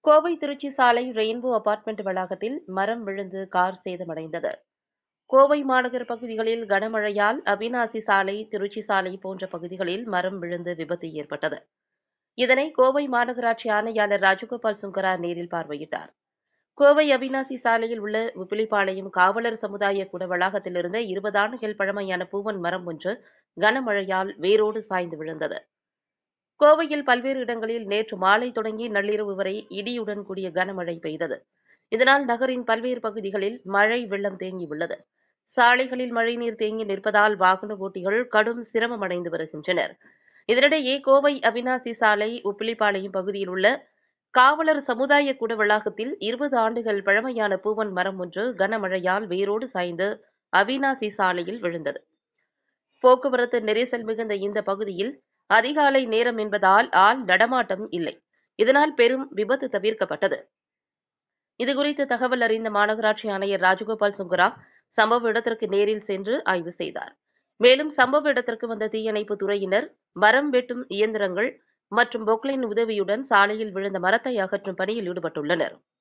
கோவை திருச்சி சாலை rainbow apartment வளாகத்தில் மரம் விழுந்து கார் சேதமடைந்தது கோவை மாநகர பகுதிகளில் கனமழையால் அவினாசி சாலை திருச்சி சாலை போன்ற பகுதிகளில் மரம் விழுந்து விபத்து ஏற்பட்டது இதனை கோவை மாநகராட்சி ஆணையாளர் ராஜகோபால் சுங்கரா நேரில் பார்வையிட்டார் கோவை அவினாசி சாலையில் உள்ள உப்பிலிப்பாளையம் காவலர் சமுதாய கூட வளாகத்தில் இருந்த இருபது ஆண்டுகள் பழமையான பூவன் மரம் ஒன்று கனமழையால் வேரோடு சாய்ந்து விழுந்தது கோவையில் பல்வேறு இடங்களில் நேற்று மாலை தொடங்கி நள்ளிரவு வரை இடியுடன் கூடிய கனமழை பெய்தது இதனால் நகரின் பல்வேறு பகுதிகளில் மழை வெள்ளம் தேங்கியுள்ளது சாலைகளில் மழைநீர் தேங்கி நிற்பதால் வாகன ஓட்டிகள் கடும் சிரமமடைந்து வருகின்றனர் இதனிடையே கோவை அவினாசி சாலை உப்பிலிப்பாளையம் பகுதியில் உள்ள காவலர் சமுதாய கூட வளாகத்தில் இருபது ஆண்டுகள் பழமையான பூவன் மரம் ஒன்று கனமழையால் வேரோடு சாய்ந்து அவினாசி சாலையில் விழுந்தது போக்குவரத்து நெரிசல் மிகுந்த இந்த பகுதியில் அதிகாலை நேரம் என்பதால் ஆள் நடமாட்டம் இல்லை இதனால் பெரும் விபத்து தவிர்க்கப்பட்டது இதுகுறித்து தகவல் அறிந்த மாநகராட்சி ஆணையர் ராஜகோபால் சுங்கரா சம்பவ இடத்திற்கு நேரில் சென்று ஆய்வு செய்தார் மேலும் சம்பவ இடத்திற்கு வந்த தீயணைப்பு துறையினர் மரம் வெட்டும் இயந்திரங்கள் மற்றும் பொக்லைன் உதவியுடன் சாலையில் விழுந்த மரத்தை அகற்றும் பணியில் ஈடுபட்டுள்ளனர்